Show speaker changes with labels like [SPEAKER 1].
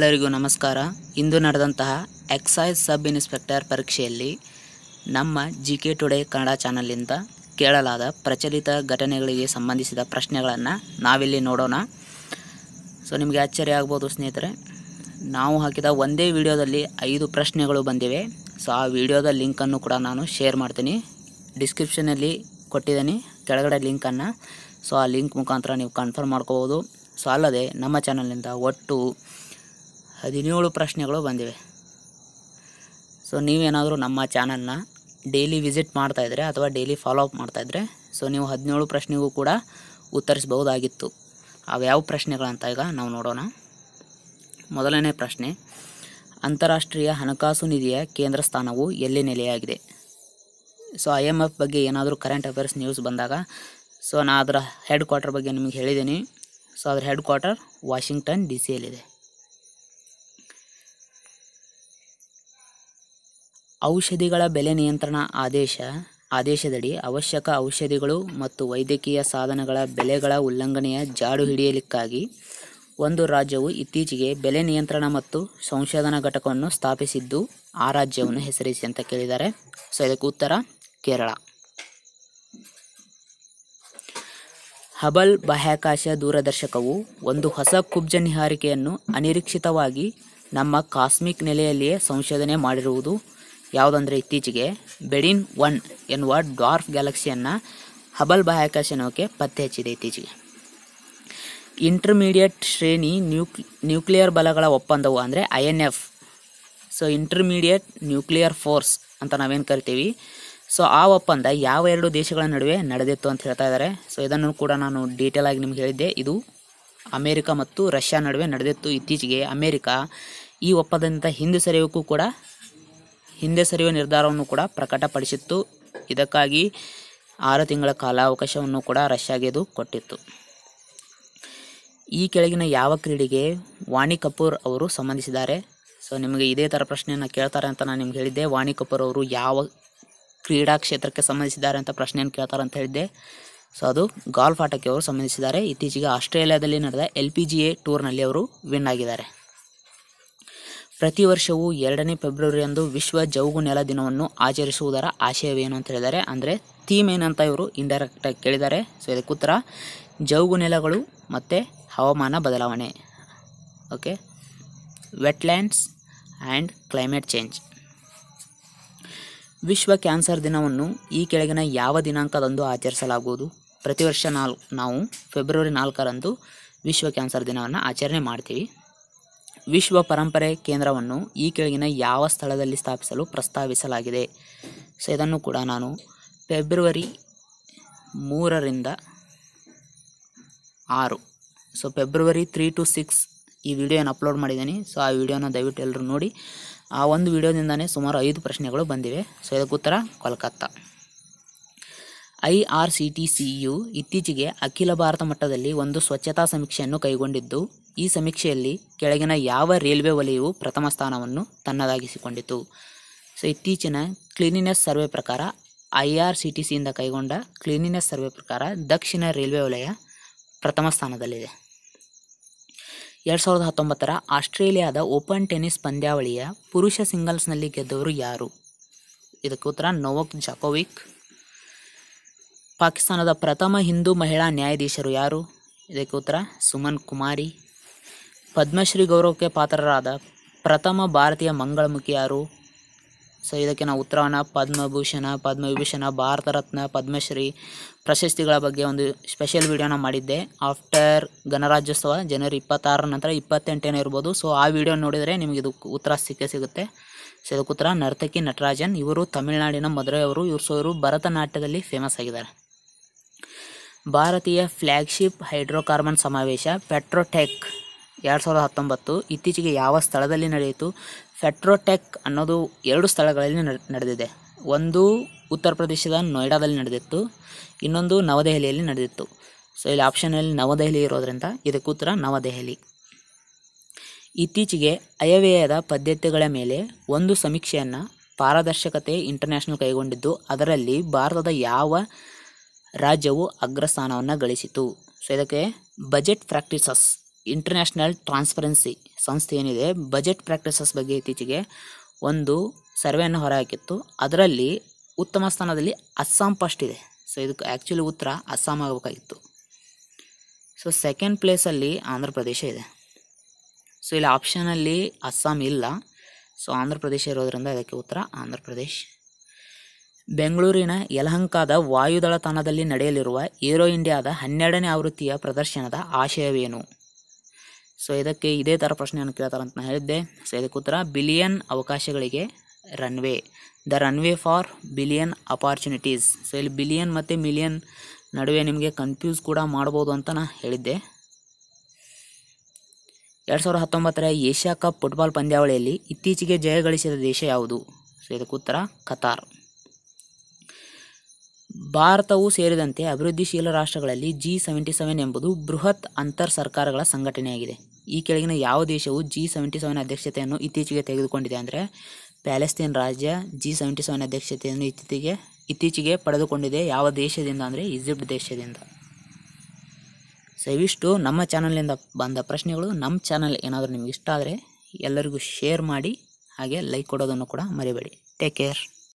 [SPEAKER 1] ಎಲ್ಲರಿಗೂ ನಮಸ್ಕಾರ ಇಂದು ನಡೆದಂತಹ ಎಕ್ಸೈಸ್ ಸಬ್ ಇನ್ಸ್ಪೆಕ್ಟರ್ ಪರೀಕ್ಷೆಯಲ್ಲಿ ನಮ್ಮ ಜಿ ಕೆ ಟುಡೇ ಕನ್ನಡ ಚಾನಲಿಂದ ಕೇಳಲಾದ ಪ್ರಚಲಿತ ಘಟನೆಗಳಿಗೆ ಸಂಬಂಧಿಸಿದ ಪ್ರಶ್ನೆಗಳನ್ನು ನಾವಿಲ್ಲಿ ನೋಡೋಣ ಸೊ ನಿಮಗೆ ಆಶ್ಚರ್ಯ ಆಗ್ಬೋದು ಸ್ನೇಹಿತರೆ ನಾವು ಹಾಕಿದ ಒಂದೇ ವಿಡಿಯೋದಲ್ಲಿ ಐದು ಪ್ರಶ್ನೆಗಳು ಬಂದಿವೆ ಸೊ ಆ ವಿಡಿಯೋದ ಲಿಂಕನ್ನು ಕೂಡ ನಾನು ಶೇರ್ ಮಾಡ್ತೀನಿ ಡಿಸ್ಕ್ರಿಪ್ಷನಲ್ಲಿ ಕೊಟ್ಟಿದ್ದೀನಿ ಕೆಳಗಡೆ ಲಿಂಕನ್ನು ಸೊ ಆ ಲಿಂಕ್ ಮುಖಾಂತರ ನೀವು ಕನ್ಫರ್ಮ್ ಮಾಡ್ಕೋಬೋದು ಸೊ ಅಲ್ಲದೆ ನಮ್ಮ ಚಾನಲ್ನಿಂದ ಒಟ್ಟು ಹದಿನೇಳು ಪ್ರಶ್ನೆಗಳು ಬಂದಿವೆ ಸೊ ನೀವೇನಾದರೂ ನಮ್ಮ ಚಾನಲ್ನ ಡೈಲಿ ವಿಸಿಟ್ ಮಾಡ್ತಾಯಿದ್ರೆ ಅಥವಾ ಡೈಲಿ ಫಾಲೋ ಅಪ್ ಮಾಡ್ತಾಯಿದ್ರೆ ಸೊ ನೀವು ಹದಿನೇಳು ಪ್ರಶ್ನೆಗೂ ಕೂಡ ಉತ್ತರಿಸಬಹುದಾಗಿತ್ತು ಅವು ಪ್ರಶ್ನೆಗಳಂತ ಈಗ ನಾವು ನೋಡೋಣ ಮೊದಲನೇ ಪ್ರಶ್ನೆ ಅಂತಾರಾಷ್ಟ್ರೀಯ ಹಣಕಾಸು ನಿಧಿಯ ಕೇಂದ್ರ ಸ್ಥಾನವು ಎಲ್ಲಿ ನೆಲೆಯಾಗಿದೆ ಸೊ ಐ ಎಮ್ ಎಫ್ ಬಗ್ಗೆ ಏನಾದರೂ ಕರೆಂಟ್ ಅಫೇರ್ಸ್ ನ್ಯೂಸ್ ಬಂದಾಗ ಸೊ ನಾನು ಅದರ ಹೆಡ್ ಕ್ವಾರ್ಟರ್ ಬಗ್ಗೆ ನಿಮಗೆ ಹೇಳಿದ್ದೀನಿ ಸೊ ಅದರ ಹೆಡ್ ಕ್ವಾರ್ಟರ್ ವಾಷಿಂಗ್ಟನ್ ಡಿ ಸಿಯಲ್ಲಿದೆ ಔಷಧಿಗಳ ಬೆಲೆ ನಿಯಂತ್ರಣ ಆದೇಶ ಆದೇಶದಡಿ ಅವಶ್ಯಕ ಔಷಧಿಗಳು ಮತ್ತು ವೈದ್ಯಕೀಯ ಸಾಧನಗಳ ಬೆಲೆಗಳ ಉಲ್ಲಂಘನೆಯ ಜಾಡು ಹಿಡಿಯಲಿಕ್ಕಾಗಿ ಒಂದು ರಾಜ್ಯವು ಇತ್ತೀಚೆಗೆ ಬೆಲೆ ನಿಯಂತ್ರಣ ಮತ್ತು ಸಂಶೋಧನಾ ಘಟಕವನ್ನು ಸ್ಥಾಪಿಸಿದ್ದು ಆ ರಾಜ್ಯವನ್ನು ಹೆಸರಿಸಿ ಅಂತ ಕೇಳಿದ್ದಾರೆ ಸೊ ಇದಕ್ಕೆ ಉತ್ತರ ಕೇರಳ ಹಬಲ್ ಬಾಹ್ಯಾಕಾಶ ದೂರದರ್ಶಕವು ಒಂದು ಹೊಸ ಕುಬ್ಜ ನಿಹಾರಿಕೆಯನ್ನು ಅನಿರೀಕ್ಷಿತವಾಗಿ ನಮ್ಮ ಕಾಸ್ಮಿಕ್ ನೆಲೆಯಲ್ಲಿಯೇ ಸಂಶೋಧನೆ ಮಾಡಿರುವುದು ಯಾವುದಂದರೆ ಇತ್ತೀಚೆಗೆ ಬೆಡಿನ್ ಒನ್ ಎನ್ನುವ ಡ್ವಾರ್ಫ್ ಗ್ಯಾಲಕ್ಸಿಯನ್ನು ಹಬಲ್ ಬಾಹ್ಯಾಕಾಶ ನೌಕೆ ಪತ್ತೆ ಹಚ್ಚಿದೆ ಇತ್ತೀಚೆಗೆ ಇಂಟರ್ಮೀಡಿಯೇಟ್ ಶ್ರೇಣಿ ನ್ಯೂಕ್ ನ್ಯೂಕ್ಲಿಯರ್ ಬಲಗಳ ಒಪ್ಪಂದವು ಅಂದರೆ I N F so intermediate nuclear force ಅಂತ ನಾವೇನು ಕರಿತೀವಿ ಸೊ ಆ ಒಪ್ಪಂದ ಯಾವ ಎರಡು ದೇಶಗಳ ನಡುವೆ ನಡೆದಿತ್ತು ಅಂತ ಹೇಳ್ತಾ ಇದ್ದಾರೆ ಸೊ ಇದನ್ನು ಕೂಡ ನಾನು ಡೀಟೇಲ್ ಆಗಿ ನಿಮ್ಗೆ ಹೇಳಿದ್ದೆ ಇದು ಅಮೇರಿಕ ಮತ್ತು ರಷ್ಯಾ ನಡುವೆ ನಡೆದಿತ್ತು ಇತ್ತೀಚೆಗೆ ಅಮೇರಿಕ ಈ ಒಪ್ಪಂದದಿಂದ ಹಿಂದೆ ಸರಿಯೋಕ್ಕೂ ಕೂಡ ಹಿಂದೆ ಸರಿಯುವ ನಿರ್ಧಾರವನ್ನು ಕೂಡ ಪ್ರಕಟಪಡಿಸಿತ್ತು ಇದಕ್ಕಾಗಿ ಆರು ತಿಂಗಳ ಕಾಲಾವಕಾಶವನ್ನು ಕೂಡ ರಷ್ಯಾಗೆ ಇದು ಕೊಟ್ಟಿತ್ತು ಈ ಕೆಳಗಿನ ಯಾವ ಕ್ರೀಡೆಗೆ ವಾಣಿ ಕಪೂರ್ ಅವರು ಸಂಬಂಧಿಸಿದ್ದಾರೆ ಸೊ ನಿಮಗೆ ಇದೇ ಥರ ಪ್ರಶ್ನೆಯನ್ನು ಕೇಳ್ತಾರೆ ಅಂತ ನಾನು ನಿಮ್ಗೆ ಹೇಳಿದ್ದೆ ವಾಣಿ ಕಪೂರ್ ಅವರು ಯಾವ ಕ್ರೀಡಾ ಕ್ಷೇತ್ರಕ್ಕೆ ಸಂಬಂಧಿಸಿದ್ದಾರೆ ಅಂತ ಪ್ರಶ್ನೆಯನ್ನು ಕೇಳ್ತಾರೆ ಅಂತ ಹೇಳಿದ್ದೆ ಸೊ ಅದು ಗಾಲ್ಫ್ ಆಟಕ್ಕೆ ಅವರು ಸಂಬಂಧಿಸಿದ್ದಾರೆ ಇತ್ತೀಚೆಗೆ ಆಸ್ಟ್ರೇಲಿಯಾದಲ್ಲಿ ನಡೆದ ಎಲ್ ಪಿ ಜಿ ಎ ಟೂರ್ನಲ್ಲಿ ಅವರು ವಿನ್ ಆಗಿದ್ದಾರೆ ಪ್ರತಿ ವರ್ಷವೂ ಎರಡನೇ ಫೆಬ್ರವರಿಯಂದು ವಿಶ್ವ ಜೌಗು ನೆಲ ದಿನವನ್ನು ಆಚರಿಸುವುದರ ಆಶಯವೇನು ಅಂತ ಹೇಳಿದ್ದಾರೆ ಅಂದರೆ ಥೀಮ್ ಏನಂತ ಇವರು ಇಂಡೈರೆಕ್ಟಾಗಿ ಕೇಳಿದ್ದಾರೆ ಸೊ ಇದಕ್ಕೆ ಉತ್ತರ ಜೌಗು ನೆಲಗಳು ಮತ್ತು ಹವಾಮಾನ ಬದಲಾವಣೆ okay wetlands and climate change ವಿಶ್ವ ಕ್ಯಾನ್ಸರ್ ದಿನವನ್ನು ಈ ಕೆಳಗಿನ ಯಾವ ದಿನಾಂಕದಂದು ಆಚರಿಸಲಾಗುವುದು ಪ್ರತಿ ವರ್ಷ ನಾಲ್ ನಾವು ಫೆಬ್ರವರಿ ನಾಲ್ಕರಂದು ವಿಶ್ವ ಕ್ಯಾನ್ಸರ್ ದಿನವನ್ನು ಆಚರಣೆ ಮಾಡ್ತೀವಿ ವಿಶ್ವ ಪರಂಪರೆ ಕೇಂದ್ರವನ್ನು ಈ ಕೆಳಗಿನ ಯಾವ ಸ್ಥಳದಲ್ಲಿ ಸ್ಥಾಪಿಸಲು ಪ್ರಸ್ತಾವಿಸಲಾಗಿದೆ ಸೊ ಇದನ್ನು ಕೂಡ ನಾನು ಫೆಬ್ರವರಿ ಮೂರರಿಂದ ಆರು so February three to six ಈ ವಿಡಿಯೋನ ಅಪ್ಲೋಡ್ ಮಾಡಿದ್ದೀನಿ ಸೊ ಆ ವಿಡಿಯೋನ ದಯವಿಟ್ಟು ಎಲ್ಲರೂ ನೋಡಿ ಆ ಒಂದು ವಿಡಿಯೋದಿಂದನೇ ಸುಮಾರು ಐದು ಪ್ರಶ್ನೆಗಳು ಬಂದಿವೆ ಸೊ ಇದಕ್ಕೆ ಉತ್ತರ Kolkata I R C T C U ಇತ್ತೀಚೆಗೆ ಅಖಿಲ ಭಾರತ ಮಟ್ಟದಲ್ಲಿ ಒಂದು ಸ್ವಚ್ಛತಾ ಸಮೀಕ್ಷೆಯನ್ನು ಕೈಗೊಂಡಿದ್ದು ಈ ಸಮೀಕ್ಷೆಯಲ್ಲಿ ಕೆಳಗಿನ ಯಾವ ರೈಲ್ವೆ ವಲಯವು ಪ್ರಥಮ ಸ್ಥಾನವನ್ನು ತನ್ನದಾಗಿಸಿಕೊಂಡಿತು ಸೊ ಇತ್ತೀಚಿನ ಕ್ಲೀನಿನೆಸ್ ಸರ್ವೆ ಪ್ರಕಾರ ಐ ಆರ್ ಸಿ ಟಿ ಸಿಯಿಂದ ಕೈಗೊಂಡ ಕ್ಲೀನಿನೆಸ್ ಸರ್ವೆ ಪ್ರಕಾರ ದಕ್ಷಿಣ ರೈಲ್ವೆ ವಲಯ ಪ್ರಥಮ ಸ್ಥಾನದಲ್ಲಿದೆ ಎರಡು ಸಾವಿರದ ಹತ್ತೊಂಬತ್ತರ ಆಸ್ಟ್ರೇಲಿಯಾದ ಓಪನ್ ಟೆನ್ನಿಸ್ ಪಂದ್ಯಾವಳಿಯ ಪುರುಷ ಸಿಂಗಲ್ಸ್ನಲ್ಲಿ ಗೆದ್ದವರು ಯಾರು ಇದಕ್ಕೆ ಉತ್ತರ ನೋವಕ್ ಜಾಕೋವಿಕ್ ಪಾಕಿಸ್ತಾನದ ಪ್ರಥಮ ಹಿಂದೂ ಮಹಿಳಾ ನ್ಯಾಯಾಧೀಶರು ಯಾರು ಇದಕ್ಕೆ ಉತ್ತರ ಸುಮನ್ ಕುಮಾರಿ ಪದ್ಮಶ್ರೀ ಗೌರವಕ್ಕೆ ಪಾತ್ರರಾದ ಪ್ರಥಮ ಭಾರತೀಯ ಮಂಗಳಮುಖಿ ಯಾರು ಸೊ ಇದಕ್ಕೆ ನಾವು ಉತ್ತರವನ್ನು ಪದ್ಮಭೂಷಣ ಪದ್ಮವಿಭೂಷಣ ಭಾರತ ರತ್ನ ಪದ್ಮಶ್ರೀ ಪ್ರಶಸ್ತಿಗಳ ಬಗ್ಗೆ ಒಂದು ಸ್ಪೆಷಲ್ ವಿಡಿಯೋನ ಮಾಡಿದ್ದೆ ಆಫ್ಟರ್ ಗಣರಾಜ್ಯೋತ್ಸವ ಜನವರಿ ಇಪ್ಪತ್ತಾರರ ನಂತರ ಇಪ್ಪತ್ತೆಂಟನೇ ಇರ್ಬೋದು ಸೊ ಆ ವಿಡಿಯೋ ನೋಡಿದರೆ ನಿಮಗೆ ಇದು ಉತ್ತರ ಸಿಕ್ಕೇ ಸಿಗುತ್ತೆ ಸೊ ಇದಕ್ಕೆ ಉತ್ತರ ನರ್ತಕಿ ನಟರಾಜನ್ ಇವರು ತಮಿಳುನಾಡಿನ ಮದುರೆಯವರು ಇವರು ಸೊ ಇವರು ಭರತನಾಟ್ಯದಲ್ಲಿ ಫೇಮಸ್ ಆಗಿದ್ದಾರೆ ಭಾರತೀಯ ಫ್ಲ್ಯಾಗ್ಶಿಪ್ ಹೈಡ್ರೋಕಾರ್ಬನ್ ಸಮಾವೇಶ ಪೆಟ್ರೋಟೆಕ್ ಎರಡು ಸಾವಿರದ ಹತ್ತೊಂಬತ್ತು ಇತ್ತೀಚೆಗೆ ಯಾವ ಸ್ಥಳದಲ್ಲಿ ನಡೆಯಿತು ಫೆಟ್ರೋಟೆಕ್ ಅನ್ನೋದು ಎರಡು ಸ್ಥಳಗಳಲ್ಲಿ ನಡೆ- ನಡೆದಿದೆ ಒಂದು ಉತ್ತರ ಪ್ರದೇಶದ ನೋಯ್ಡಾದಲ್ಲಿ ನಡೆದಿತ್ತು ಇನ್ನೊಂದು ನವದೆಹಲಿಯಲ್ಲಿ ನಡೆದಿತ್ತು ಸೊ ಇಲ್ಲಿ ಆಪ್ಷನಲ್ಲಿ ನವದೆಹಲಿ ಇರೋದ್ರಿಂದ ಇದಕ್ಕೆ ಉತ್ತರ ನವದೆಹಲಿ ಇತ್ತೀಚೆಗೆ ಅಯವ್ಯಯದ ಪದ್ಧತಿಗಳ ಮೇಲೆ ಒಂದು ಸಮೀಕ್ಷೆಯನ್ನು ಪಾರದರ್ಶಕತೆ ಇಂಟರ್ನ್ಯಾಷನಲ್ ಕೈಗೊಂಡಿದ್ದು ಅದರಲ್ಲಿ ಭಾರತದ ಯಾವ ರಾಜ್ಯವು ಅಗ್ರಸ್ಥಾನವನ್ನು ಗಳಿಸಿತು ಸೊ ಇದಕ್ಕೆ ಬಜೆಟ್ ಪ್ರಾಕ್ಟೀಸಸ್ ಇಂಟರ್ನ್ಯಾಷನಲ್ ಟ್ರಾನ್ಸ್ಪರೆನ್ಸಿ ಸಂಸ್ಥೆ ಏನಿದೆ ಬಜೆಟ್ ಪ್ರಾಕ್ಟೀಸಸ್ ಬಗ್ಗೆ ಇತ್ತೀಚೆಗೆ ಒಂದು ಸರ್ವೆಯನ್ನು ಹೊರಹಾಕಿತ್ತು ಅದರಲ್ಲಿ ಉತ್ತಮ ಸ್ಥಾನದಲ್ಲಿ ಅಸ್ಸಾಂ ಫಸ್ಟ್ ಇದೆ ಸೊ ಇದಕ್ಕೆ ಆ್ಯಕ್ಚುಲಿ ಉತ್ತರ ಅಸ್ಸಾಂ ಆಗಬೇಕಾಗಿತ್ತು ಸೊ ಸೆಕೆಂಡ್ ಪ್ಲೇಸಲ್ಲಿ ಆಂಧ್ರ ಪ್ರದೇಶ ಇದೆ ಸೊ ಇಲ್ಲಿ ಆಪ್ಷನಲ್ಲಿ ಅಸ್ಸಾಂ ಇಲ್ಲ ಸೊ ಆಂಧ್ರ ಪ್ರದೇಶ ಇರೋದ್ರಿಂದ ಅದಕ್ಕೆ ಉತ್ತರ ಆಂಧ್ರ ಪ್ರದೇಶ್ ಬೆಂಗಳೂರಿನ ಯಲಹಂಕದ ವಾಯುದಳ ತಾಣದಲ್ಲಿ ನಡೆಯಲಿರುವ ಏರೋ ಇಂಡಿಯಾದ ಹನ್ನೆರಡನೇ ಆವೃತ್ತಿಯ ಪ್ರದರ್ಶನದ ಆಶಯವೇನು ಸೊ ಇದಕ್ಕೆ ಇದೇ ಥರ ಪ್ರಶ್ನೆಯನ್ನು ಕೇಳ್ತಾರೆ ಅಂತ ನಾನು ಹೇಳಿದ್ದೆ ಸೊ ಇದಕ್ಕೆ ಉತ್ತರ ಬಿಲಿಯನ್ ಅವಕಾಶಗಳಿಗೆ runway the runway for billion opportunities so ಇಲ್ಲಿ ಬಿಲಿಯನ್ ಮತ್ತು ಮಿಲಿಯನ್ ನಡುವೆ ನಿಮಗೆ ಕನ್ಫ್ಯೂಸ್ ಕೂಡ ಮಾಡ್ಬೋದು ಅಂತ ನಾನು ಹೇಳಿದ್ದೆ ಎರಡು ಸಾವಿರದ ಹತ್ತೊಂಬತ್ತರ ಏಷ್ಯಾ ಕಪ್ ಫುಟ್ಬಾಲ್ ಪಂದ್ಯಾವಳಿಯಲ್ಲಿ ಇತ್ತೀಚೆಗೆ ಜಯ ಗಳಿಸಿದ ದೇಶ ಯಾವುದು ಸೊ ಇದಕ್ಕೆ ಉತ್ತರ ಕತಾರ್ ಭಾರತವು ಸೇರಿದಂತೆ ಅಭಿವೃದ್ಧಿಶೀಲ ರಾಷ್ಟ್ರಗಳಲ್ಲಿ ಜಿ ಸೆವೆಂಟಿ ಸೆವೆನ್ ಎಂಬುದು ಬೃಹತ್ ಅಂತರ್ ಸರ್ಕಾರಗಳ ಸಂಘಟನೆಯಾಗಿದೆ ಈ ಕೆಳಗಿನ ಯಾವ ದೇಶವು ಜಿ ಸೆವೆಂಟಿ ಸೆವೆನ್ ಅಧ್ಯಕ್ಷತೆಯನ್ನು ಇತ್ತೀಚೆಗೆ ತೆಗೆದುಕೊಂಡಿದೆ ಅಂದರೆ ಪ್ಯಾಲೆಸ್ತೇನ್ ರಾಜ್ಯ ಜಿ ಸೆವೆಂಟಿ ಸೆವೆನ್ ಅಧ್ಯಕ್ಷತೆಯನ್ನು ಇತ್ತೀಚೆಗೆ ಇತ್ತೀಚೆಗೆ ಪಡೆದುಕೊಂಡಿದೆ ಯಾವ ದೇಶದಿಂದ ಅಂದರೆ ಈಜಿಪ್ಟ್ ದೇಶದಿಂದ ಸೊ ಇವಿಷ್ಟು ನಮ್ಮ ಚಾನಲ್ನಿಂದ ಬಂದ ಪ್ರಶ್ನೆಗಳು ನಮ್ಮ ಚಾನಲ್ ಏನಾದರೂ ನಿಮ್ಗೆ ಇಷ್ಟ ಆದರೆ ಎಲ್ಲರಿಗೂ ಶೇರ್ ಮಾಡಿ ಹಾಗೆ ಲೈಕ್ ಕೊಡೋದನ್ನು ಕೂಡ ಮರಿಬೇಡಿ ಟೇಕ್ ಕೇರ್